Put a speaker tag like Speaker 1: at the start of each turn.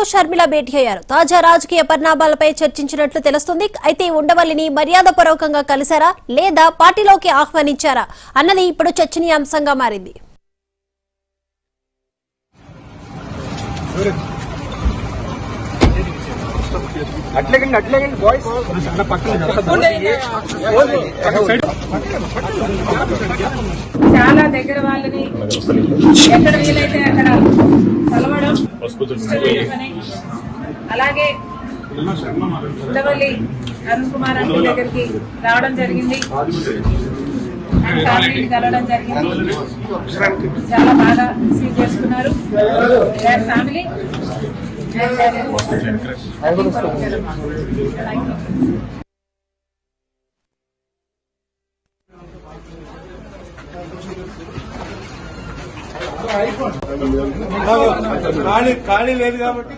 Speaker 1: షర్మిల భేటీ అయ్యారు తాజా రాజకీయ పరిణామాలపై చర్చించినట్లు తెలుస్తుంది అయితే ఉండవల్లిని మర్యాదపూర్వకంగా కలిశారా లేదా పార్టీలోకి ఆహ్వానించారా అన్నది ఇప్పుడు చర్చనీయాంశంగా మారింది
Speaker 2: అట్లేకండి అట్లేకండి బాయ్స్
Speaker 3: చాలా దగ్గర వాళ్ళని ఎక్కడ వీలైతే అక్కడ కలవడం ఇష్టమని అలాగే ఉండవల్లి అరుణ్ కుమార్ అంటి దగ్గరికి రావడం జరిగింది ఆయన ఫ్యామిలీని కలవడం జరిగింది చాలా బాగా రిసీవ్ చేసుకున్నారు ఫ్యామిలీ
Speaker 4: ఖాళీ ఖాళీ లేదు కాబట్టి